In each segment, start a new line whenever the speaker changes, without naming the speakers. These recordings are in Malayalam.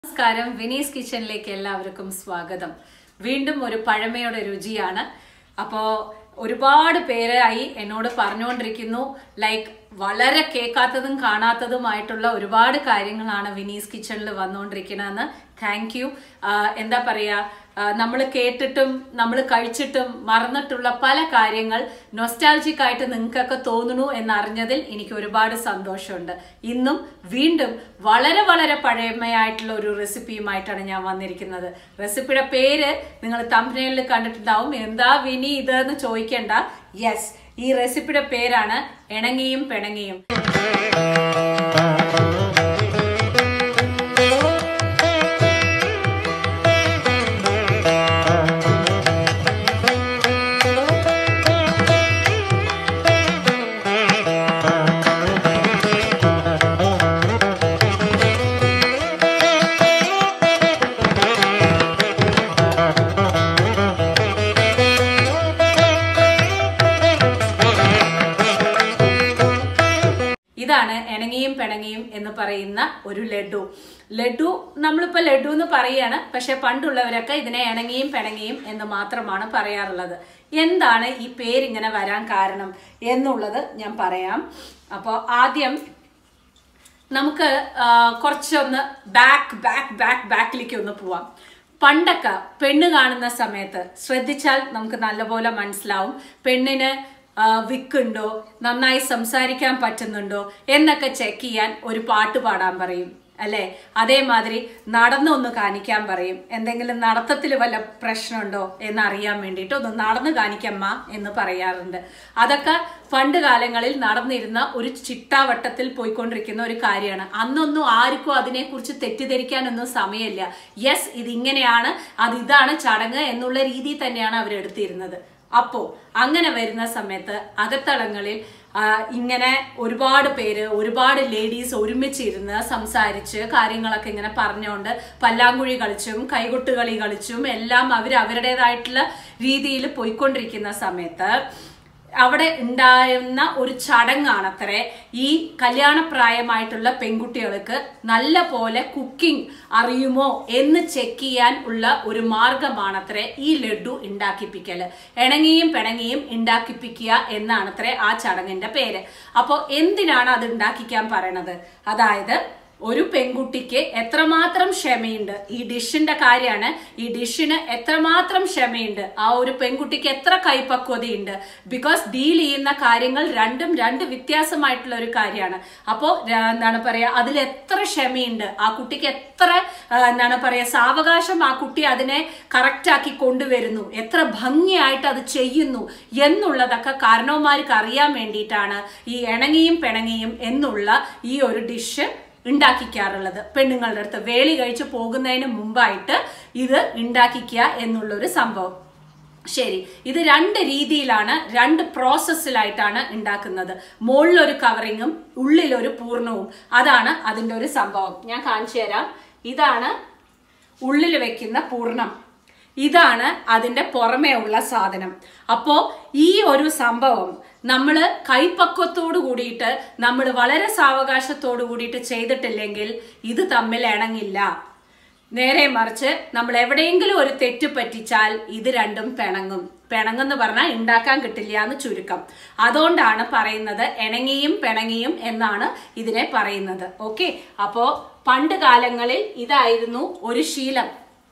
നമസ്കാരം വിനീസ് കിച്ചണിലേക്ക് എല്ലാവർക്കും സ്വാഗതം വീണ്ടും ഒരു പഴമയുടെ രുചിയാണ് അപ്പോൾ ഒരുപാട് പേരായി എന്നോട് പറഞ്ഞുകൊണ്ടിരിക്കുന്നു ലൈക്ക് വളരെ കേൾക്കാത്തതും കാണാത്തതുമായിട്ടുള്ള ഒരുപാട് കാര്യങ്ങളാണ് വിനീസ് കിച്ചണിൽ വന്നുകൊണ്ടിരിക്കുന്നതെന്ന് താങ്ക് യു എന്താ പറയുക നമ്മൾ കേട്ടിട്ടും നമ്മൾ കഴിച്ചിട്ടും മറന്നിട്ടുള്ള പല കാര്യങ്ങൾ നൊസ്റ്റാൾജിക് ആയിട്ട് നിങ്ങൾക്കൊക്കെ തോന്നുന്നു എന്നറിഞ്ഞതിൽ എനിക്ക് ഒരുപാട് സന്തോഷമുണ്ട് ഇന്നും വീണ്ടും വളരെ വളരെ പഴമയായിട്ടുള്ള ഒരു റെസിപ്പിയുമായിട്ടാണ് ഞാൻ വന്നിരിക്കുന്നത് റെസിപ്പിയുടെ പേര് നിങ്ങൾ തമ്പനയിൽ കണ്ടിട്ടുണ്ടാവും എന്താ വിനി ഇത് എന്ന് ചോദിക്കേണ്ട യെസ് ഈ റെസിപ്പിയുടെ പേരാണ് ഇണങ്ങിയും പിണങ്ങിയും ഇതാണ് ഇണങ്ങിയും പിണങ്ങിയും എന്ന് പറയുന്ന ഒരു ലഡു ലഡു നമ്മളിപ്പോ ലഡു എന്ന് പറയാണ് പക്ഷെ പണ്ടുള്ളവരൊക്കെ ഇതിനെ ഇണങ്ങിയും പിണങ്ങിയും എന്ന് മാത്രമാണ് പറയാറുള്ളത് എന്താണ് ഈ പേരിങ്ങനെ വരാൻ കാരണം എന്നുള്ളത് ഞാൻ പറയാം അപ്പോൾ ആദ്യം നമുക്ക് ആ, കുറച്ചൊന്ന് ബാക്ക് ബാക്ക് ബാക്ക് ബാക്കിലേക്ക് ഒന്ന് പോവാം പണ്ടൊക്കെ പെണ്ണ് കാണുന്ന സമയത്ത് ശ്രദ്ധിച്ചാൽ നമുക്ക് നല്ലപോലെ മനസ്സിലാവും പെണ്ണിന് ആ, വിക്കുണ്ടോ നന്നായി സംസാരിക്കാൻ പറ്റുന്നുണ്ടോ എന്നൊക്കെ ചെക്ക് ചെയ്യാൻ ഒരു പാട്ട് പാടാൻ പറയും അല്ലേ അതേമാതിരി നടന്നൊന്ന് കാണിക്കാൻ പറയും എന്തെങ്കിലും നടത്തത്തിൽ വല്ല പ്രശ്നമുണ്ടോ എന്ന് അറിയാൻ വേണ്ടിയിട്ട് ഒന്ന് നടന്ന് കാണിക്കമ്മ എന്ന് പറയാറുണ്ട് അതൊക്കെ പണ്ട് കാലങ്ങളിൽ നടന്നിരുന്ന ഒരു ചിട്ടാവട്ടത്തിൽ പോയിക്കൊണ്ടിരിക്കുന്ന ഒരു കാര്യമാണ് അന്നൊന്നും ആർക്കും അതിനെക്കുറിച്ച് തെറ്റിദ്ധരിക്കാനൊന്നും സമയമില്ല യെസ് ഇതിങ്ങനെയാണ് അത് ഇതാണ് ചടങ്ങ് എന്നുള്ള രീതിയിൽ തന്നെയാണ് അവരെടുത്തിരുന്നത് അപ്പോ അങ്ങനെ വരുന്ന സമയത്ത് അകത്തളങ്ങളിൽ ആ, ഇങ്ങനെ ഒരുപാട് പേര് ഒരുപാട് ലേഡീസ് ഒരുമിച്ചിരുന്ന് സംസാരിച്ച് കാര്യങ്ങളൊക്കെ ഇങ്ങനെ പറഞ്ഞുകൊണ്ട് പല്ലാങ്കുഴി കളിച്ചും കൈകൊട്ട് കളി കളിച്ചും എല്ലാം അവർ അവരുടേതായിട്ടുള്ള രീതിയിൽ പോയിക്കൊണ്ടിരിക്കുന്ന സമയത്ത് അവിടെ ഉണ്ടായിരുന്ന ഒരു ചടങ്ങാണത്രേ ഈ കല്യാണപ്രായമായിട്ടുള്ള പെൺകുട്ടികൾക്ക് നല്ല പോലെ കുക്കിംഗ് അറിയുമോ എന്ന് ചെക്ക് ചെയ്യാൻ ഉള്ള ഒരു മാർഗമാണത്രേ ഈ ലഡു ഉണ്ടാക്കിപ്പിക്കല് ഇണങ്ങിയും പിണങ്ങിയും ഉണ്ടാക്കിപ്പിക്കുക എന്നാണത്രേ ആ ചടങ്ങിന്റെ പേര് അപ്പോൾ എന്തിനാണ് അത് ഉണ്ടാക്കിക്കാൻ പറയണത് അതായത് ഒരു പെൺകുട്ടിക്ക് എത്രമാത്രം ക്ഷമയുണ്ട് ഈ ഡിഷിന്റെ കാര്യമാണ് ഈ ഡിഷിന് എത്രമാത്രം ക്ഷമയുണ്ട് ആ ഒരു പെൺകുട്ടിക്ക് എത്ര കൈപ്പക്വതയുണ്ട് ബിക്കോസ് ഡീൽ ചെയ്യുന്ന കാര്യങ്ങൾ രണ്ടും രണ്ട് വ്യത്യാസമായിട്ടുള്ള ഒരു കാര്യമാണ് അപ്പോൾ എന്താണ് പറയാ അതിൽ എത്ര ക്ഷമയുണ്ട് ആ കുട്ടിക്ക് എത്ര ആ, എന്താണ് പറയാ സാവകാശം ആ കുട്ടി അതിനെ കറക്റ്റാക്കി കൊണ്ടുവരുന്നു എത്ര ഭംഗിയായിട്ട് അത് ചെയ്യുന്നു എന്നുള്ളതൊക്കെ കാരണവന്മാർക്ക് അറിയാൻ വേണ്ടിയിട്ടാണ് ഈ ഇണങ്ങിയും പിണങ്ങിയും എന്നുള്ള ഈ ഒരു ഡിഷ് ഉണ്ടാക്കിക്കാറുള്ളത് പെണ്ണുങ്ങളുടെ അടുത്ത് വേളി കഴിച്ച് പോകുന്നതിന് മുമ്പായിട്ട് ഇത് ഉണ്ടാക്കിക്കുക എന്നുള്ളൊരു സംഭവം ശരി ഇത് രണ്ട് രീതിയിലാണ് രണ്ട് പ്രോസസ്സിലായിട്ടാണ് ഉണ്ടാക്കുന്നത് മുകളിലൊരു കവറിങ്ങും ഉള്ളിലൊരു പൂർണ്ണവും അതാണ് അതിൻ്റെ ഒരു സംഭവം ഞാൻ കാണിച്ചു തരാം ഇതാണ് ഉള്ളിൽ വെക്കുന്ന പൂർണ്ണം ഇതാണ് അതിന്റെ പുറമേ ഉള്ള സാധനം അപ്പോ ഈ ഒരു സംഭവം നമ്മൾ കൈപ്പക്വത്തോട് കൂടിയിട്ട് നമ്മൾ വളരെ സാവകാശത്തോട് കൂടിയിട്ട് ചെയ്തിട്ടില്ലെങ്കിൽ ഇത് തമ്മിൽ ഇണങ്ങില്ല നേരെ മറിച്ച് നമ്മൾ എവിടെയെങ്കിലും ഒരു തെറ്റ് പറ്റിച്ചാൽ ഇത് രണ്ടും പിണങ്ങും പിണങ്ങെന്ന് പറഞ്ഞാൽ ഉണ്ടാക്കാൻ കിട്ടില്ല എന്ന് ചുരുക്കം അതുകൊണ്ടാണ് പറയുന്നത് ഇണങ്ങിയും പിണങ്ങിയും എന്നാണ് ഇതിനെ പറയുന്നത് ഓക്കെ അപ്പോ പണ്ട് കാലങ്ങളിൽ ഇതായിരുന്നു ഒരു ശീലം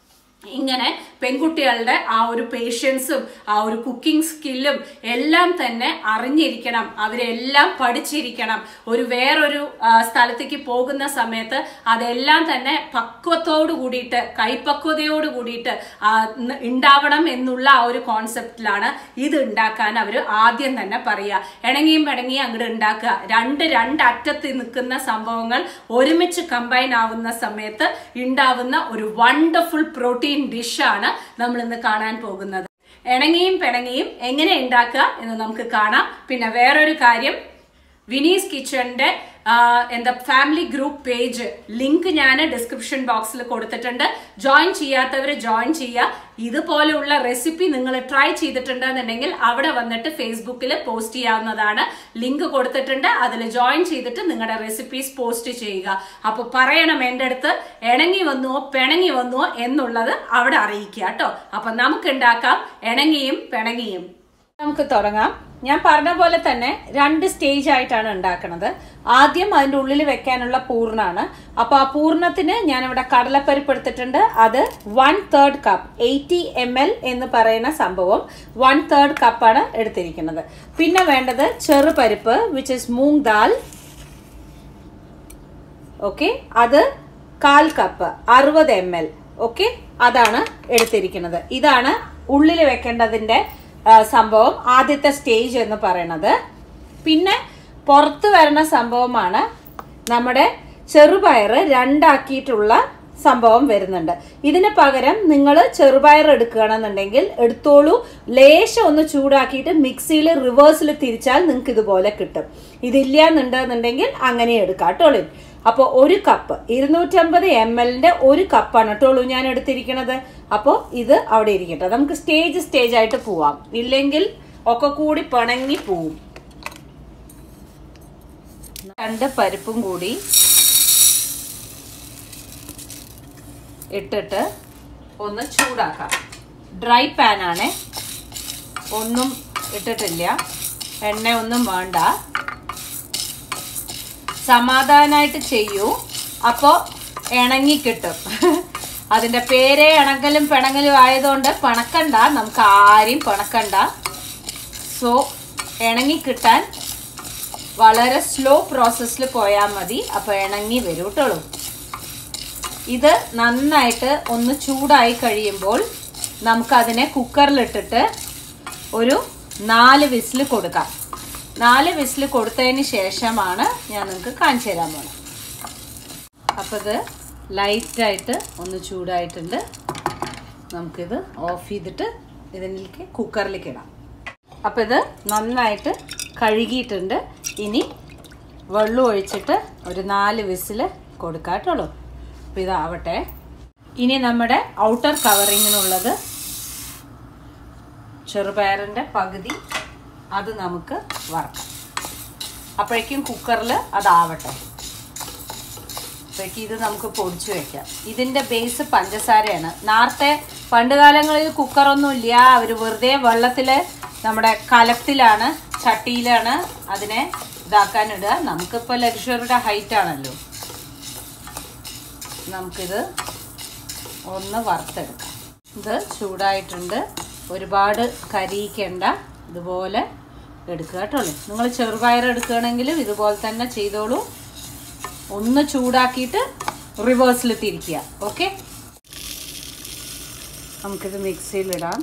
ഇങ്ങനെ പെൺകുട്ടികളുടെ ആ ഒരു പേഷ്യൻസും ആ ഒരു കുക്കിംഗ് സ്കില്ലും എല്ലാം തന്നെ അറിഞ്ഞിരിക്കണം അവരെല്ലാം പഠിച്ചിരിക്കണം ഒരു വേറൊരു ആ, സ്ഥലത്തേക്ക് പോകുന്ന സമയത്ത് അതെല്ലാം തന്നെ പക്വത്തോട് കൂടിയിട്ട് കൈപ്പക്വതയോട് കൂടിയിട്ട് ആ, ന- ഉണ്ടാവണം എന്നുള്ള ആ ഒരു കോൺസെപ്റ്റിലാണ് ഇത് ഉണ്ടാക്കാൻ അവർ ആദ്യം തന്നെ പറയുക ഇണങ്ങിയും പിണങ്ങിയും അങ്ങോട്ട് ഉണ്ടാക്കുക രണ്ട് രണ്ട് അറ്റത്ത് നിൽക്കുന്ന സംഭവങ്ങൾ ഒരുമിച്ച് കമ്പൈൻ ആവുന്ന സമയത്ത് ഉണ്ടാവുന്ന ഒരു വണ്ടർഫുൾ പ്രോട്ടീൻ ഡിഷാണ് നമ്മൾ ഇന്ന് കാണാൻ പോകുന്നത് ഇണങ്ങിയും പിണങ്ങിയും എങ്ങനെ ഉണ്ടാക്കുക എന്ന് നമുക്ക് കാണാം പിന്നെ വേറൊരു കാര്യം വിനീസ് കിച്ചണിന്റെ ആ, എന്താ ഫാമിലി ഗ്രൂപ്പ് പേജ് ലിങ്ക് ഞാൻ ഡിസ്ക്രിപ്ഷൻ ബോക്സിൽ കൊടുത്തിട്ടുണ്ട് ജോയിൻ ചെയ്യാത്തവർ ജോയിൻ ചെയ്യുക ഇതുപോലെയുള്ള റെസിപ്പി നിങ്ങൾ ട്രൈ ചെയ്തിട്ടുണ്ടെന്നുണ്ടെങ്കിൽ അവിടെ വന്നിട്ട് ഫേസ്ബുക്കിൽ പോസ്റ്റ് ചെയ്യാവുന്നതാണ് ലിങ്ക് കൊടുത്തിട്ടുണ്ട് അതിൽ ജോയിൻ ചെയ്തിട്ട് നിങ്ങളുടെ റെസിപ്പീസ് പോസ്റ്റ് ചെയ്യുക അപ്പോൾ പറയണം എൻ്റെ അടുത്ത് ഇണങ്ങി വന്നുവോ പിണങ്ങി വന്നുവോ എന്നുള്ളത് അവിടെ അറിയിക്കുക കേട്ടോ അപ്പം നമുക്ക് ഉണ്ടാക്കാം ഇണങ്ങിയും പിണങ്ങിയും നമുക്ക് തുടങ്ങാം ഞാൻ പറഞ്ഞ പോലെ തന്നെ രണ്ട് സ്റ്റേജ് ആയിട്ടാണ് ഉണ്ടാക്കുന്നത് ആദ്യം അതിൻ്റെ ഉള്ളിൽ വെക്കാനുള്ള പൂർണ്ണാണ് അപ്പൊ ആ പൂർണ്ണത്തിന് ഞാൻ ഇവിടെ കടലപ്പരിപ്പ് എടുത്തിട്ടുണ്ട് അത് one third cup eighty M L എന്ന് പറയുന്ന സംഭവം വൺ തേർഡ് കപ്പാണ് എടുത്തിരിക്കുന്നത് പിന്നെ വേണ്ടത് ചെറുപരിപ്പ് which is moong dal okay അത് കാൽ കപ്പ് അറുപത് എം എൽ ഓക്കെ അതാണ് എടുത്തിരിക്കുന്നത് ഇതാണ് ഉള്ളിൽ വെക്കേണ്ടതിന്റെ ആ, സംഭവം ആദ്യത്തെ സ്റ്റേജ് എന്ന് പറയുന്നത് പിന്നെ പുറത്ത് വരുന്ന സംഭവമാണ് നമ്മുടെ ചെറുപയർ രണ്ടാക്കിയിട്ടുള്ള സംഭവം വരുന്നുണ്ട് ഇതിന് പകരം നിങ്ങൾ ചെറുപയർ എടുക്കുകയാണെന്നുണ്ടെങ്കിൽ എടുത്തോളൂ ലേശം ഒന്ന് ചൂടാക്കിയിട്ട് മിക്സിയിൽ റിവേഴ്സിൽ തിരിച്ചാൽ നിങ്ങൾക്ക് ഇതുപോലെ കിട്ടും ഇതില്ല എന്നുണ്ടെന്നുണ്ടെങ്കിൽ അങ്ങനെ എടുക്കാം കേട്ടോളൂ അപ്പോൾ ഒരു കപ്പ് ഇരുന്നൂറ്റമ്പത് എം എല്ലിന്റെ ഒരു കപ്പാണ് കേട്ടോളൂ ഞാൻ എടുത്തിരിക്കുന്നത് അപ്പോൾ ഇത് അവിടെ ഇരിക്കട്ടെ നമുക്ക് സ്റ്റേജ് സ്റ്റേജ് ആയിട്ട് പോവാം ഇല്ലെങ്കിൽ ഒക്കെ കൂടി പിണങ്ങി പോവും രണ്ട് പരിപ്പും കൂടി ഇട്ടിട്ട് ഒന്ന് ചൂടാക്കാം ഡ്രൈ പാനാണ് ഒന്നും ഇട്ടിട്ടില്ല എണ്ണ ഒന്നും വേണ്ട സമാധാനമായിട്ട് ചെയ്യൂ അപ്പോൾ ഇണങ്ങി കിട്ടും അതിൻ്റെ പേരേ ഇണങ്ങലും പിണങ്ങലും ആയതുകൊണ്ട് പണക്കണ്ട നമുക്ക് ആരെയും പണക്കണ്ട സോ ഇണങ്ങി കിട്ടാൻ വളരെ സ്ലോ പ്രോസസ്സിൽ പോയാൽ മതി അപ്പോൾ ഇണങ്ങി വരും കേട്ടോളൂ ഇത് നന്നായിട്ട് ഒന്ന് ചൂടായി കഴിയുമ്പോൾ നമുക്കതിനെ കുക്കറിലിട്ടിട്ട് ഒരു നാല് വിസിൽ കൊടുക്കാം നാല് വിസിൽ കൊടുത്തതിന് ശേഷമാണ് ഞാൻ നിങ്ങൾക്ക് കാണിച്ചു തരാൻ പോണത് അപ്പോൾ ഇത് ലൈറ്റായിട്ട് ഒന്ന് ചൂടായിട്ടുണ്ട് നമുക്കിത് ഓഫ് ചെയ്തിട്ട് ഇതിലേക്ക് കുക്കറിലേക്ക് ഇടാം അപ്പോൾ ഇത് നന്നായിട്ട് കഴുകിയിട്ടുണ്ട് ഇനി വെള്ളം ഒഴിച്ചിട്ട് ഒരു നാല് വിസിൽ കൊടുക്കാം കേട്ടോളൂ അപ്പോൾ ഇതാവട്ടെ ഇനി നമ്മുടെ ഔട്ടർ കവറിങ്ങിനുള്ളത് ചെറുപയറിൻ്റെ പകുതി അത് നമുക്ക് വറക്കാം അപ്പോഴേക്കും കുക്കറിൽ അതാവട്ടെ അപ്പോഴേക്കും ഇത് നമുക്ക് പൊടിച്ചു വെക്കാം ഇതിൻ്റെ ബേസ് പഞ്ചസാരയാണ് നേരത്തെ പണ്ട് കാലങ്ങളിൽ കുക്കറൊന്നും ഇല്ല അവർ വെറുതെ വെള്ളത്തിൽ നമ്മുടെ കലത്തിലാണ് ചട്ടിയിലാണ് അതിനെ ഇതാക്കാനിടുക നമുക്കിപ്പോൾ ലക്ഷറിയുടെ ഹൈറ്റ് ആണല്ലോ നമുക്കിത് ഒന്ന് വറുത്തെടുക്കാം ഇത് ചൂടായിട്ടുണ്ട് ഒരുപാട് കരിയിക്കേണ്ട ഇതുപോലെ എടുക്കുക കേട്ടോ നിങ്ങൾ ചെറുപയർ എടുക്കുകയാണെങ്കിലും ഇതുപോലെ തന്നെ ചെയ്തോളൂ ഒന്ന് ചൂടാക്കിയിട്ട് റിവേഴ്സിൽ തിരിക്കുക ഓക്കെ നമുക്കിത് മിക്സിയിലിടാം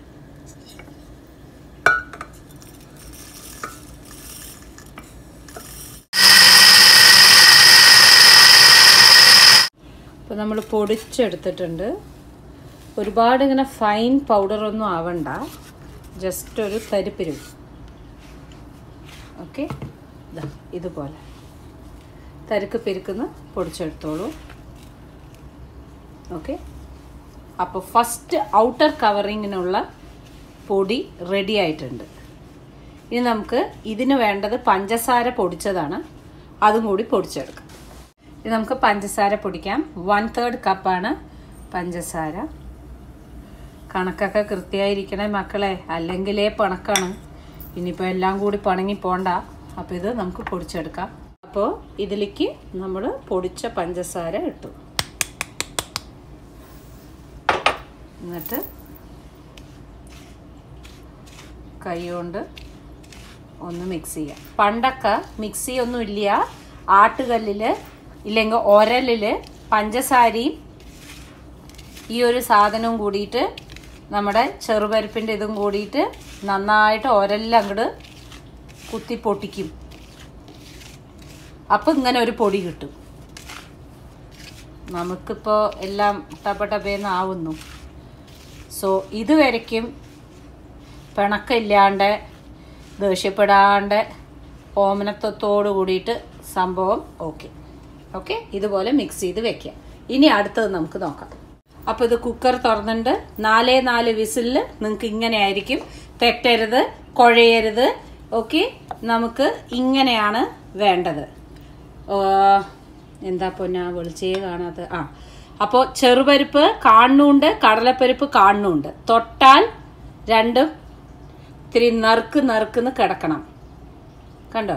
ഇപ്പോൾ നമ്മൾ പൊടിച്ചെടുത്തിട്ടുണ്ട് ഒരുപാട് ഇങ്ങനെ ഫൈൻ പൗഡറൊന്നും ആവണ്ട ജസ്റ്റ് ഒരു തരിപ്പിരും ഓക്കെ ഇതാ ഇതുപോലെ തരുക്ക് പെരുക്കുന്ന പൊടിച്ചെടുത്തോളൂ ഓക്കെ അപ്പോൾ ഫസ്റ്റ് ഔട്ടർ കവറിങ്ങിനുള്ള പൊടി റെഡി ആയിട്ടുണ്ട് ഇനി നമുക്ക് ഇതിന് വേണ്ടത് പഞ്ചസാര പൊടിച്ചതാണ് അതും കൂടി പൊടിച്ചെടുക്കാം ഇത് നമുക്ക് പഞ്ചസാര പൊടിക്കാം വൺ തേർഡ് കപ്പാണ് പഞ്ചസാര കണക്കൊക്കെ കൃത്യമായിരിക്കണേ മക്കളെ അല്ലെങ്കിലേ പണക്കാണ് ഇനിയിപ്പോൾ എല്ലാം കൂടി പണങ്ങി പോണ്ട അപ്പോൾ ഇത് നമുക്ക് പൊടിച്ചെടുക്കാം അപ്പോൾ ഇതിലേക്ക് നമ്മൾ പൊടിച്ച പഞ്ചസാര ഇട്ടു എന്നിട്ട് കൈ കൊണ്ട് ഒന്ന് മിക്സ് ചെയ്യാം പണ്ടൊക്കെ മിക്സി ഒന്നും ഇല്ല ആട്ടുകല്ലിൽ ഇല്ലെങ്കിൽ ഒരലിൽ പഞ്ചസാരയും ഈ ഒരു സാധനവും കൂടിയിട്ട് നമ്മുടെ ചെറുപരിപ്പിൻ്റെ ഇതും കൂടിയിട്ട് നന്നായിട്ട് ഒരലിൽ അങ്ങോട്ട് കുത്തി പൊട്ടിക്കും അപ്പം ഇങ്ങനെ ഒരു പൊടി കിട്ടും നമുക്കിപ്പോൾ എല്ലാം ടപ്പട്ടപ്പേന്ന് ആവുന്നു സോ ഇതുവരയ്ക്കും പിണക്കമില്ലാണ്ട് ദേഷ്യപ്പെടാണ്ട് ഓമനത്വത്തോട് കൂടിയിട്ട് സംഭവം ഓക്കെ ഓക്കെ ഇതുപോലെ മിക്സ് ചെയ്ത് വെക്കുക ഇനി അടുത്തത് നമുക്ക് നോക്കാം അപ്പോൾ ഇത് കുക്കർ തുറന്നിട്ട് നാലേ നാല് വിസിലിൽ നിങ്ങൾക്ക് ഇങ്ങനെ ആയിരിക്കും തെറ്റരുത് കുഴയരുത് ഓക്കെ നമുക്ക് ഇങ്ങനെയാണ് വേണ്ടത് ആ, എന്താ പൊന്നാ വെളിച്ചേ കാണാത്ത ആ അപ്പോൾ ചെറുപരിപ്പ് കാണുന്നുണ്ട് കടലപ്പരിപ്പ് കാണുന്നുണ്ട് തൊട്ടാൽ രണ്ടും ഇത്തിരി നറുക്ക് നറുക്കുന്ന് കിടക്കണം കണ്ടോ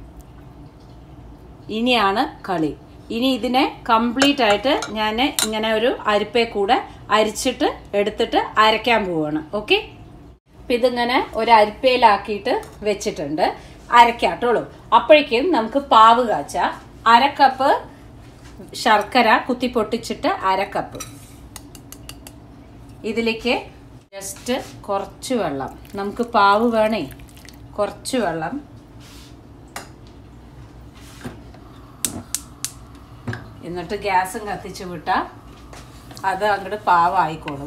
ഇനിയാണ് കളി ഇനി ഇതിനെ കംപ്ലീറ്റ് ആയിട്ട് ഞാൻ ഇങ്ങനെ ഒരു അരിപ്പേ കൂടെ അരിച്ചിട്ട് എടുത്തിട്ട് അരയ്ക്കാൻ പോവാണ് ഓക്കെ അപ്പം ഇതിങ്ങനെ ഒരു അരിപ്പയിലാക്കിയിട്ട് വെച്ചിട്ടുണ്ട് അരക്കാട്ടുള്ളൂ അപ്പോഴേക്കും നമുക്ക് പാവ് കാച്ച അരക്കപ്പ് ശർക്കര കുത്തി പൊട്ടിച്ചിട്ട് അരക്കപ്പ് ഇതിലേക്ക് ജസ്റ്റ് കുറച്ച് വെള്ളം നമുക്ക് പാവ് വേണേ കുറച്ച് വെള്ളം എന്നിട്ട് ഗ്യാസും കത്തിച്ച് വിട്ടാൽ അത് അങ്ങോട്ട് പാവായിക്കോളും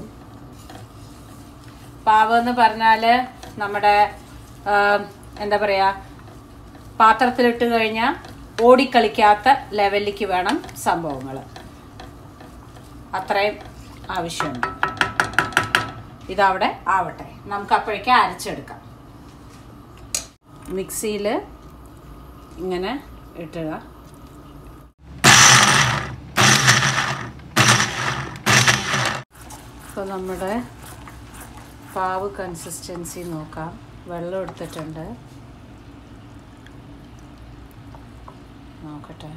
പാവ് എന്ന് പറഞ്ഞാൽ നമ്മുടെ ആ, എന്താ പറയുക പാത്രത്തിലിട്ട് കഴിഞ്ഞാൽ ഓടിക്കളിക്കാത്ത ലെവലിലേക്ക് വേണം സംഭവങ്ങൾ അത്രയും ആവശ്യമുണ്ട് ഇതവിടെ ആവട്ടെ നമുക്ക് അപ്പോഴേക്കും അരച്ചെടുക്കാം മിക്സിയിൽ ഇങ്ങനെ ഇട്ടുക ഇപ്പോൾ നമ്മുടെ പാവ് കൺസിസ്റ്റൻസി നോക്കാം വെള്ളം എടുത്തിട്ടുണ്ട് നോക്കട്ടെ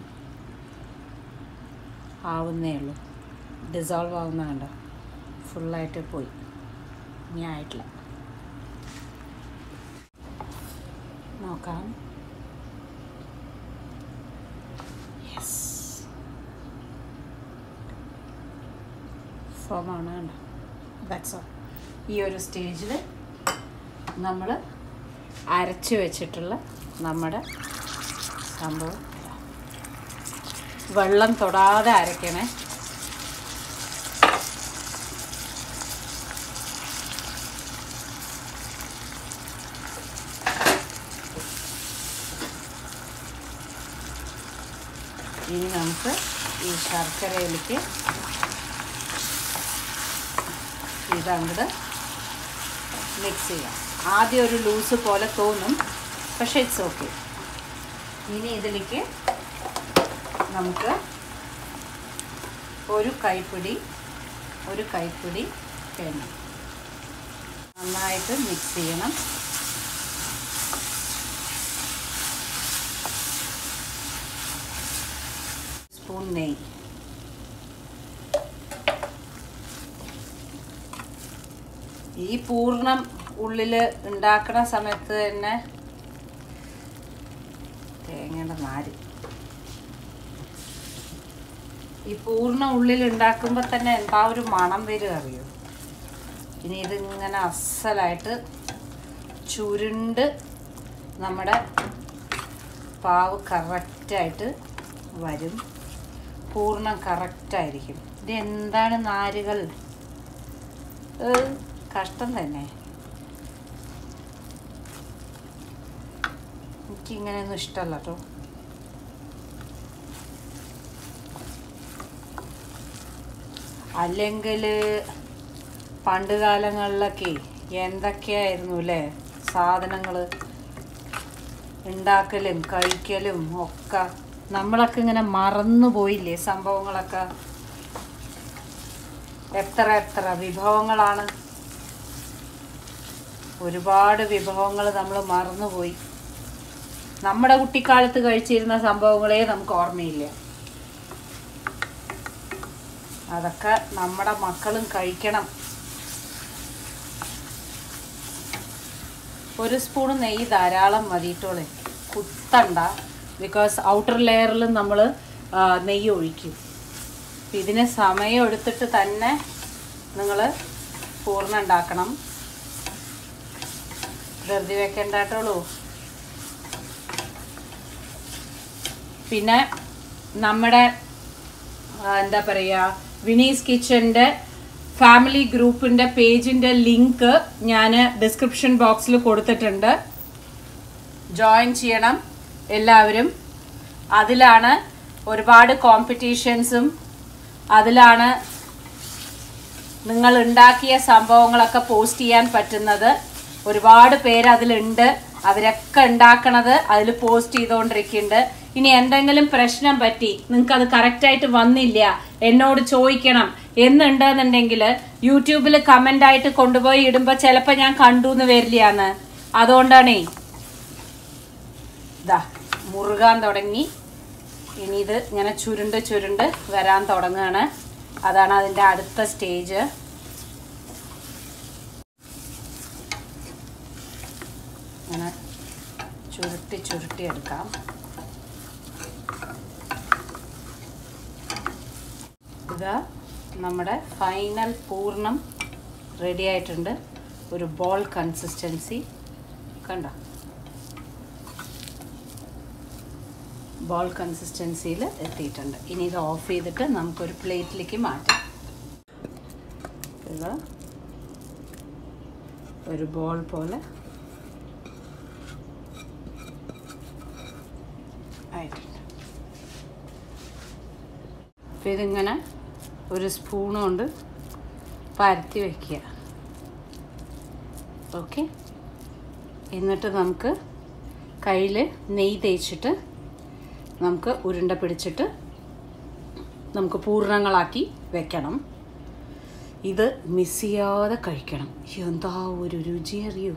ആവുന്നേ ഉള്ളൂ ഡിസോൾവ് ആവുന്ന കണ്ടോ ഫുള്ളായിട്ട് പോയി ഇനി ആയിട്ടില്ല നോക്കാം യെസ് ഫോമാണ് കണ്ടോ ദാറ്റ്സ് ഓൾ ഈ ഒരു സ്റ്റേജിൽ നമ്മൾ അരച്ച് വെച്ചിട്ടുള്ള നമ്മുടെ സംഭവം ഇതാ. വെള്ളം തൊടാതെ അരയ്ക്കണേ ഇനി നമുക്ക് ഈ ശർക്കരയിലേക്ക് ഇതങ്ങോട്ട് മിക്സ് ചെയ്യാം ആദ്യം ഒരു ലൂസ് പോലെ തോന്നും പക്ഷേ ഇറ്റ്സ് ഓക്കെ ഇനി ഇതിലേക്ക് നമുക്ക് ഒരു കൈപ്പിടി ഒരു കൈപ്പിടി തേങ്ങ നന്നായിട്ട് മിക്സ് ചെയ്യണം സ്പൂൺ നെയ്യ് ഈ പൂർണ്ണം ഉള്ളിൽ ഉണ്ടാക്കണ സമയത്ത് തന്നെ തേങ്ങയുടെ നാര് ഈ പൂർണ്ണ ഉള്ളിൽ ഉണ്ടാക്കുമ്പോൾ തന്നെ എന്താ ഒരു മണം വരും അറിയോ ഇനി ഇതിങ്ങനെ അസലായിട്ട് ചുരുണ്ട് നമ്മുടെ പാവ് കറക്റ്റായിട്ട് വരും പൂർണ്ണം കറക്റ്റായിരിക്കും ഇത് എന്താണ് നാരുകൾ ഏഹ്, കഷ്ടം തന്നെ എനിക്കിങ്ങനെയൊന്നും ഇഷ്ടമല്ല കേട്ടോ അല്ലെങ്കിൽ പണ്ട് കാലങ്ങളിലൊക്കെ എന്തൊക്കെയായിരുന്നു അല്ലേ സാധനങ്ങൾ ഉണ്ടാക്കലും കഴിക്കലും ഒക്കെ നമ്മളൊക്കെ ഇങ്ങനെ മറന്നു പോയില്ലേ സംഭവങ്ങളൊക്കെ എത്ര എത്ര വിഭവങ്ങളാണ് ഒരുപാട് വിഭവങ്ങൾ നമ്മൾ മറന്നുപോയി നമ്മുടെ കുട്ടിക്കാലത്ത് കഴിച്ചിരുന്ന സംഭവങ്ങളെ നമുക്ക് ഓർമ്മയില്ല അതൊക്കെ നമ്മുടെ മക്കളും കഴിക്കണം ഒരു സ്പൂൺ നെയ്യ് ധാരാളം മതിയിട്ടോളെ കുത്തണ്ട ബിക്കോസ് ഔട്ടർ ലെയറിൽ നമ്മൾ നെയ്യ് ഒഴിക്കും അപ്പം ഇതിന് സമയം എടുത്തിട്ട് തന്നെ നിങ്ങൾ പൂർണ്ണ ഉണ്ടാക്കണം ധൃതി വെക്കണ്ടായിട്ടുള്ളൂ പിന്നെ നമ്മുടെ ആ, എന്താ പറയുക വിനീസ് കിച്ചൻ്റെ ഫാമിലി ഗ്രൂപ്പിൻ്റെ പേജിൻ്റെ ലിങ്ക് ഞാൻ ഡിസ്ക്രിപ്ഷൻ ബോക്സിൽ കൊടുത്തിട്ടുണ്ട് ജോയിൻ ചെയ്യണം എല്ലാവരും അതിലാണ് ഒരുപാട് കോമ്പറ്റീഷൻസും അതിലാണ് നിങ്ങൾ ഉണ്ടാക്കിയ സംഭവങ്ങളൊക്കെ പോസ്റ്റ് ചെയ്യാൻ പറ്റുന്നത് ഒരുപാട് പേര് അതിലുണ്ട് അവരൊക്കെ ഉണ്ടാക്കണത് അതിൽ പോസ്റ്റ് ചെയ്തുകൊണ്ടിരിക്കുന്നുണ്ട് ഇനി എന്തെങ്കിലും പ്രശ്നം പറ്റി നിങ്ങൾക്ക് അത് കറക്റ്റായിട്ട് വന്നില്ല എന്നോട് ചോദിക്കണം എന്നുണ്ടെന്നുണ്ടെങ്കിൽ യൂട്യൂബിൽ കമൻ്റ് ആയിട്ട് കൊണ്ടുപോയി ഇടുമ്പോൾ ചിലപ്പോൾ ഞാൻ കണ്ടു എന്ന് വരില്ലാന്ന് അതുകൊണ്ടാണേ ഇതാ മുറുകാൻ തുടങ്ങി ഇനി ഇത് ഇങ്ങനെ ചുരുണ്ട് ചുരുണ്ട് വരാൻ തുടങ്ങുകയാണ് അതാണ് അതിൻ്റെ അടുത്ത സ്റ്റേജ് ഇങ്ങനെ ചുരുട്ടി ചുരുട്ടി എടുക്കാം ഇതാ നമ്മുടെ ഫൈനൽ പൂർണ്ണം റെഡി ആയിട്ടുണ്ട് ഒരു ബോൾ കൺസിസ്റ്റൻസി കണ്ടോ ബോൾ കൺസിസ്റ്റൻസിയിൽ എത്തിയിട്ടുണ്ട് ഇനി ഇത് ഓഫ് ചെയ്തിട്ട് നമുക്കൊരു പ്ലേറ്റിലേക്ക് മാറ്റാം ഇത് ഒരു ബോൾ പോലെ ആയിട്ടുണ്ട് അപ്പോൾ ഇതിങ്ങനെ ഒരു സ്പൂൺ കൊണ്ട് പരത്തി വയ്ക്കുക ഓക്കെ എന്നിട്ട് നമുക്ക് കയ്യിൽ നെയ്യ് തേച്ചിട്ട് നമുക്ക് ഉരുണ്ട പിടിച്ചിട്ട് നമുക്ക് പൂർണ്ണങ്ങളാക്കി വെക്കണം ഇത് മിസ് ചെയ്യാതെ കഴിക്കണം എന്താ ഒരു രുചി അറിയോ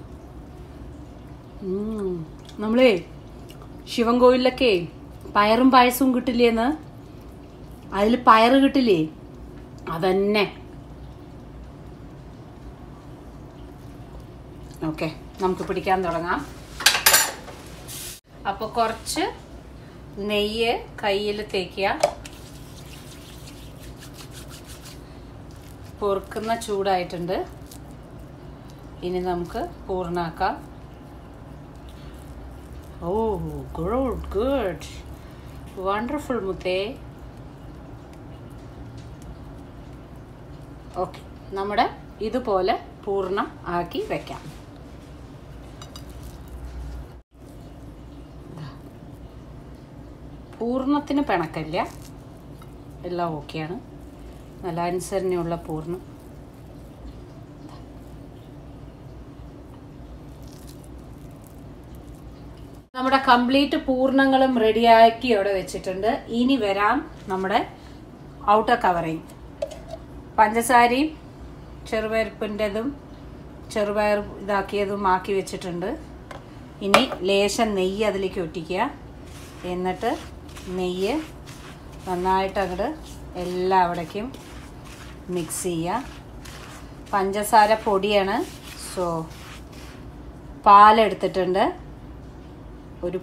ഉം. നമ്മളേ ശിവൻ കോവിലൊക്കെ പയറും പായസവും കിട്ടില്ലേന്ന് അതിൽ പയറ് കിട്ടില്ലേ അതന്നെ ഓക്കെ നമുക്ക് പിടിക്കാൻ തുടങ്ങാം അപ്പോൾ കുറച്ച് നെയ്യ് കയ്യിൽ തേക്കുക പൊറുക്കുന്ന ചൂടായിട്ടുണ്ട് ഇനി നമുക്ക് പൂർണ്ണാക്കാം ഓ ഗുഡ് ഗുഡ് വണ്ടർഫുൾ മുത്തേ ഓക്കെ നമ്മുടെ ഇതുപോലെ പൂർണ്ണം ആക്കി വെക്കാം പൂർണ്ണത്തിന് പിണക്കില്ല എല്ലാം ഓക്കെയാണ് നല്ല അനുസരണയുള്ള പൂർണ്ണം നമ്മുടെ കംപ്ലീറ്റ് പൂർണ്ണങ്ങളും റെഡിയാക്കി അവിടെ വെച്ചിട്ടുണ്ട് ഇനി വരാം നമ്മുടെ ഔട്ടർ കവറിങ് പഞ്ചസാരയും ചെറുപയർപ്പിൻ്റെതും ചെറുപയർ ഇതാക്കിയതും ആക്കി വെച്ചിട്ടുണ്ട് ഇനി ലേശം നെയ്യ് അതിലേക്ക് ഒറ്റിക്കുക എന്നിട്ട് നെയ്യ് നന്നായിട്ട് അങ്ങോട്ട് എല്ലാം അവിടേക്കും മിക്സ് ചെയ്യുക പഞ്ചസാര പൊടിയാണ് സോ പാലെടുത്തിട്ടുണ്ട് ഒരു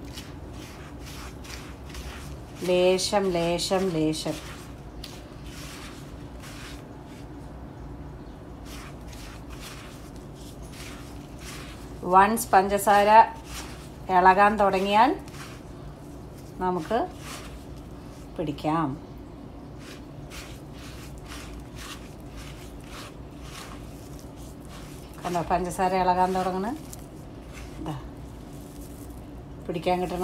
ലേശം ലേശം ലേശം വൺസ് പഞ്ചസാര ഇളകാൻ തുടങ്ങിയാൽ നമുക്ക് പിടിക്കാം കണ്ടോ പഞ്ചസാര ഇളകാൻ തുടങ്ങണ ഇതാ പിടിക്കാൻ കിട്ടണ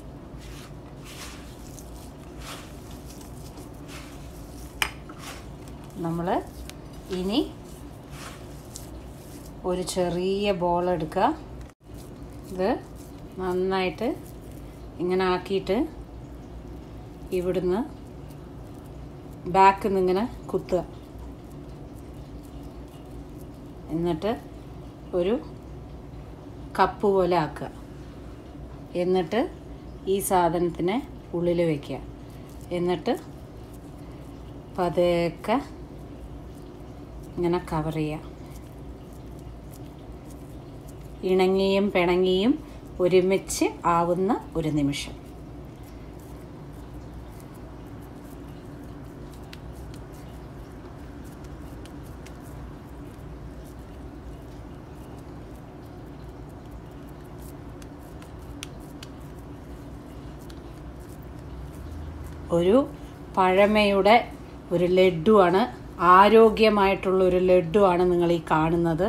നമ്മൾ ഇനി ഒരു ചെറിയ ബോൾ എടുക്കുക ഇത് നന്നായിട്ട് ഇങ്ങനെ ആക്കിയിട്ട് ഇവിടുന്ന് ബാക്കിൽ നിന്ന് ഇങ്ങനെ കുത്തുക എന്നിട്ട് ഒരു കപ്പ് പോലെ ആക്കുക എന്നിട്ട് ഈ സാധനത്തിനെ ഉള്ളിൽ വയ്ക്കുക എന്നിട്ട് പതുക്കെ ഇങ്ങനെ കവർ ചെയ്യുക ഇണങ്ങിയും പിണങ്ങിയും ഒരുമിച്ച് ആവുന്ന ഒരു നിമിഷം ഒരു പഴമയുടെ ഒരു ലഡുവാണ് ആരോഗ്യമായിട്ടുള്ള ഒരു ലഡുവാണ് നിങ്ങൾ ഈ കാണുന്നത്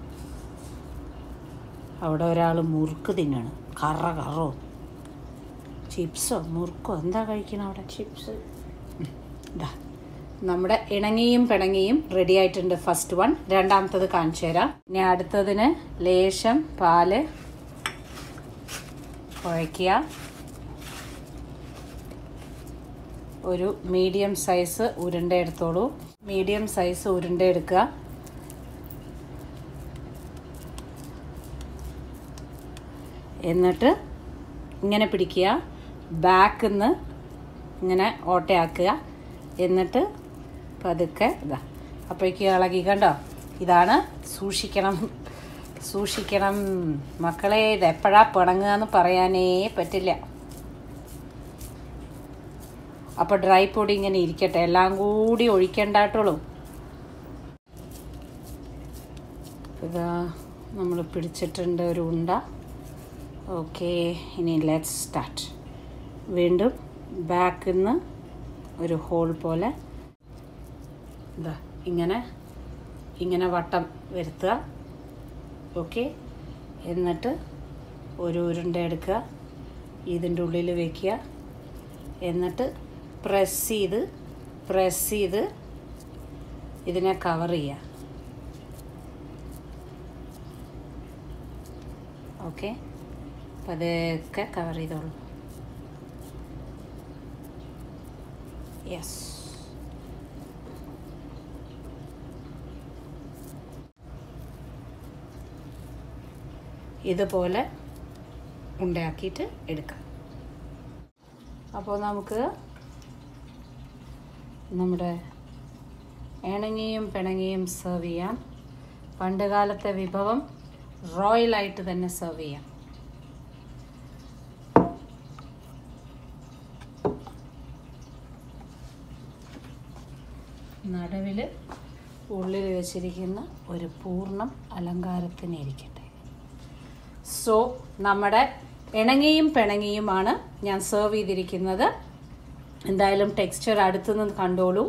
അവിടെ ഒരാൾ മുറുക്ക് തിന്നാണ് കറ കറോ ചിപ്സോ മുറുക്കോ എന്താ കഴിക്കണം അവിടെ ചിപ്സ് ഇതാ നമ്മുടെ ഇണങ്ങിയും പിണങ്ങിയും റെഡി ആയിട്ടുണ്ട് ഫസ്റ്റ് വൺ രണ്ടാമത്തത് കാണിച്ചു തരാം ഇനി അടുത്തതിന് ലേശം പാല് കുഴയ്ക്കുക ഒരു മീഡിയം സൈസ് ഉരുണ്ട എടുത്തോളൂ മീഡിയം സൈസ് ഉരുണ്ട എടുക്കുക എന്നിട്ട് ഇങ്ങനെ പിടിക്കുക ബാക്കിൽ നിന്ന് ഇങ്ങനെ ഓട്ടയാക്കുക എന്നിട്ട് പതുക്കെ ഇതാ അപ്പോഴേക്ക് ഇളകി കണ്ടോ ഇതാണ് സൂക്ഷിക്കണം സൂക്ഷിക്കണം മക്കളെ ഇത് എപ്പോഴാ പിണങ്ങുക എന്ന് പറയാനേ പറ്റില്ല അപ്പോൾ ഡ്രൈ പൊടി ഇങ്ങനെ ഇരിക്കട്ടെ എല്ലാം കൂടി ഒഴിക്കണ്ടാട്ടുള്ളൂ ഇതാ നമ്മൾ പിടിച്ചിട്ടുണ്ട് ഒരു ഉണ്ട ഓക്കെ ഇനി ലെറ്റ്സ് സ്റ്റാർട്ട് വീണ്ടും ബാക്കിൽ നിന്ന് ഒരു ഹോൾ പോലെ ഇതാ ഇങ്ങനെ ഇങ്ങനെ വട്ടം വരുത്തുക ഓക്കെ എന്നിട്ട് ഒരു ഉരുണ്ട എടുക്കുക ഇതിൻ്റെ ഉള്ളിൽ വയ്ക്കുക എന്നിട്ട് പ്രസ് ചെയ്ത് പ്രസ് ചെയ്ത് ഇതിനെ കവർ ചെയ്യുക ഓക്കെ പതുക്കെ കവർ ചെയ്തോളൂ യെസ് ഇതുപോലെ ഉണ്ടാക്കിയിട്ട് എടുക്കാം അപ്പോൾ നമുക്ക് നമ്മുടെ ഇണങ്ങിയും പിണങ്ങിയും സെർവ് ചെയ്യാം പണ്ട് കാലത്തെ വിഭവം റോയലായിട്ട് തന്നെ സെർവ് ചെയ്യാം നടുവിൽ ഉള്ളിൽ വെച്ചിരിക്കുന്ന ഒരു പൂർണ്ണം അലങ്കാരത്തിനിരിക്കട്ടെ സോ നമ്മുടെ ഇണങ്ങിയും പിണങ്ങിയുമാണ് ഞാൻ സെർവ് ചെയ്തിരിക്കുന്നത് എന്തായാലും ടെക്സ്ചർ അടുത്തുനിന്ന് കണ്ടോളൂ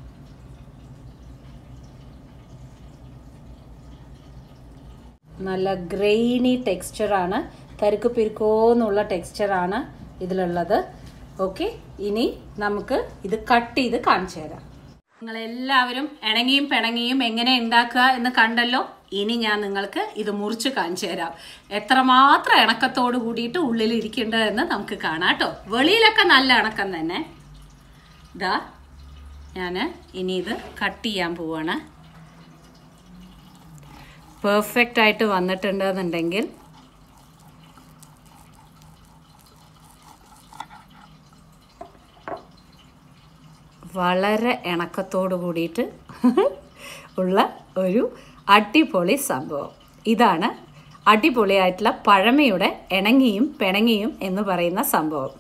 നല്ല ഗ്രെയിനി ടെക്സ്ചറാണ് തരുക്ക് പിരുക്കോന്നുള്ള ടെക്സ്ചറാണ് ഇതിലുള്ളത് ഓക്കെ ഇനി നമുക്ക് ഇത് കട്ട് ചെയ്ത് കാണിച്ചു തരാം നിങ്ങളെല്ലാവരും ഇണങ്ങിയും പിണങ്ങിയും എങ്ങനെ ഉണ്ടാക്കുക എന്ന് കണ്ടല്ലോ ഇനി ഞാൻ നിങ്ങൾക്ക് ഇത് മുറിച്ച് കാണിച്ചു തരാം എത്രമാത്രം ഇണക്കത്തോട് കൂടിയിട്ട് ഉള്ളിൽ ഇരിക്കേണ്ടതെന്ന് നമുക്ക് കാണാം കേട്ടോ വെളിയിലൊക്കെ നല്ല ഇണക്കം തന്നെ ഇതാ ഞാൻ ഇനി ഇത് കട്ട് ചെയ്യാൻ പോവാണ് പെർഫെക്റ്റ് ആയിട്ട് വന്നിട്ടുണ്ടെന്നുണ്ടെങ്കിൽ വളരെ ഇണക്കത്തോട് കൂടിയിട്ട് ഉള്ള ഒരു അടിപൊളി സംഭവം ഇതാണ് അടിപൊളിയായിട്ടുള്ള പഴമയുടെ ഇണങ്ങിയും പിണങ്ങിയും എന്ന് പറയുന്ന സംഭവം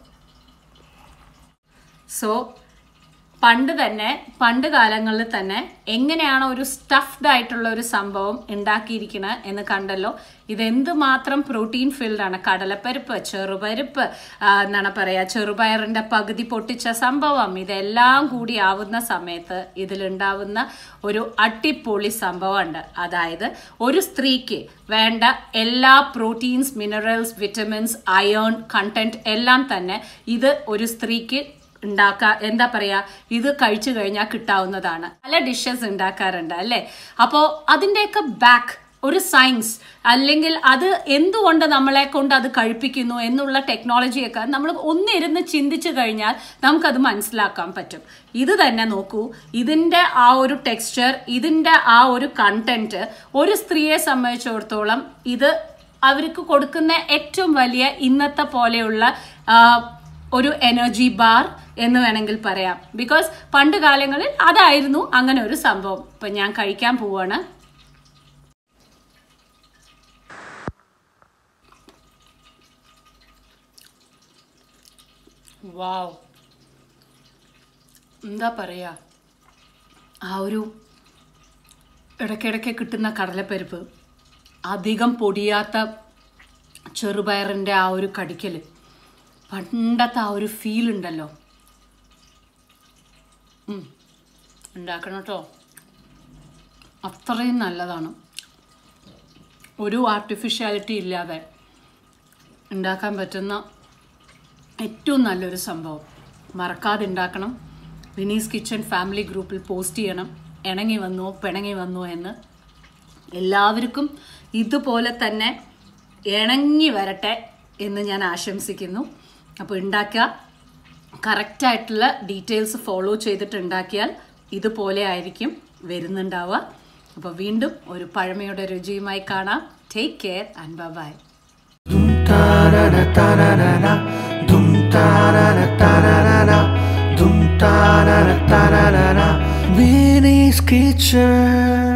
സോ പണ്ട് തന്നെ പണ്ട് കാലങ്ങളിൽ തന്നെ എങ്ങനെയാണ് ഒരു സ്റ്റഫ്ഡ് ആയിട്ടുള്ള ഒരു സംഭവം ഉണ്ടാക്കിയിരിക്കുന്നത് എന്ന് കണ്ടല്ലോ ഇതെന്ത് മാത്രം പ്രോട്ടീൻ ഫിൽഡ് ആണ് കടലപ്പരിപ്പ് ചെറുപരിപ്പ് ആ, എന്താണ് പറയുക ചെറുപയറിന്റെ പകുതി പൊട്ടിച്ച സംഭവം ഇതെല്ലാം കൂടി ആവുന്ന സമയത്ത് ഇതിലുണ്ടാവുന്ന ഒരു അട്ടിപ്പൊളി സംഭവമുണ്ട് അതായത് ഒരു സ്ത്രീക്ക് വേണ്ട എല്ലാ proteins minerals vitamins iron content എല്ലാം തന്നെ ഇത് ഒരു സ്ത്രീക്ക് ഉണ്ടാക്കാ എന്താ പറയാ ഇത് കഴിച്ചു കഴിഞ്ഞാൽ കിട്ടാവുന്നതാണ് പല ഡിഷസ് ഉണ്ടാക്കാറുണ്ട് അല്ലേ അപ്പോൾ അതിൻ്റെയൊക്കെ ബാക്ക് ഒരു സയൻസ് അല്ലെങ്കിൽ അത് എന്തുകൊണ്ട് നമ്മളെ കൊണ്ട് അത് കഴിപ്പിക്കുന്നു എന്നുള്ള ടെക്നോളജിയൊക്കെ നമ്മൾ ഒന്നിരുന്ന് ചിന്തിച്ചു കഴിഞ്ഞാൽ നമുക്കത് മനസ്സിലാക്കാൻ പറ്റും ഇത് തന്നെ നോക്കൂ ഇതിൻ്റെ ആ ഒരു ടെക്സ്ചർ ഇതിൻ്റെ ആ ഒരു കണ്ടന്റ് ഒരു സ്ത്രീയെ സംബന്ധിച്ചിടത്തോളം ഇത് അവർക്ക് കൊടുക്കുന്ന ഏറ്റവും വലിയ ഇന്നത്തെ പോലെയുള്ള ആ, ഒരു എനർജി ബാർ എന്ന് വേണമെങ്കിൽ പറയാം ബിക്കോസ് പണ്ട് കാലങ്ങളിൽ അതായിരുന്നു അങ്ങനെ ഒരു സംഭവം ഇപ്പൊ ഞാൻ കഴിക്കാൻ പോവാണ് വാവ് എന്താ പറയാ ആ ഒരു ഇടയ്ക്കിടയ്ക്ക് കിട്ടുന്ന കടലപ്പരിപ്പ് അധികം പൊടിയാത്ത ചെറുപയറിൻ്റെ ആ ഒരു കടിക്കൽ പണ്ടത്തെ ആ ഒരു ഫീൽ ഉണ്ടല്ലോ ഉം. ഉണ്ടാക്കണം കേട്ടോ അത്രയും നല്ലതാണ് ഒരു ആർട്ടിഫിഷ്യാലിറ്റി ഇല്ലാതെ ഉണ്ടാക്കാൻ പറ്റുന്ന ഏറ്റവും നല്ലൊരു സംഭവം മറക്കാതെ ഉണ്ടാക്കണം വിനീസ് കിച്ചൺ ഫാമിലി ഗ്രൂപ്പിൽ പോസ്റ്റ് ചെയ്യണം ഇണങ്ങി വന്നോ പിണങ്ങി വന്നോ എന്ന് എല്ലാവർക്കും ഇതുപോലെ തന്നെ ഇണങ്ങി വരട്ടെ എന്ന് ഞാൻ ആശംസിക്കുന്നു അപ്പോൾ ഉണ്ടാക്കുക കറക്റ്റായിട്ടുള്ള ഡീറ്റെയിൽസ് ഫോളോ ചെയ്തിട്ട് ഉണ്ടാക്കിയാൽ ഇതുപോലെ ആയിരിക്കും വരുന്നുണ്ടാവുക അപ്പോൾ വീണ്ടും ഒരു പഴമയുടെ രുചിയുമായി കാണാം take care and bye
Dum ta da da ta da da da. Dum ta da da ta da da da. Dum ta da da ta da da da. Vinny's Kitchen.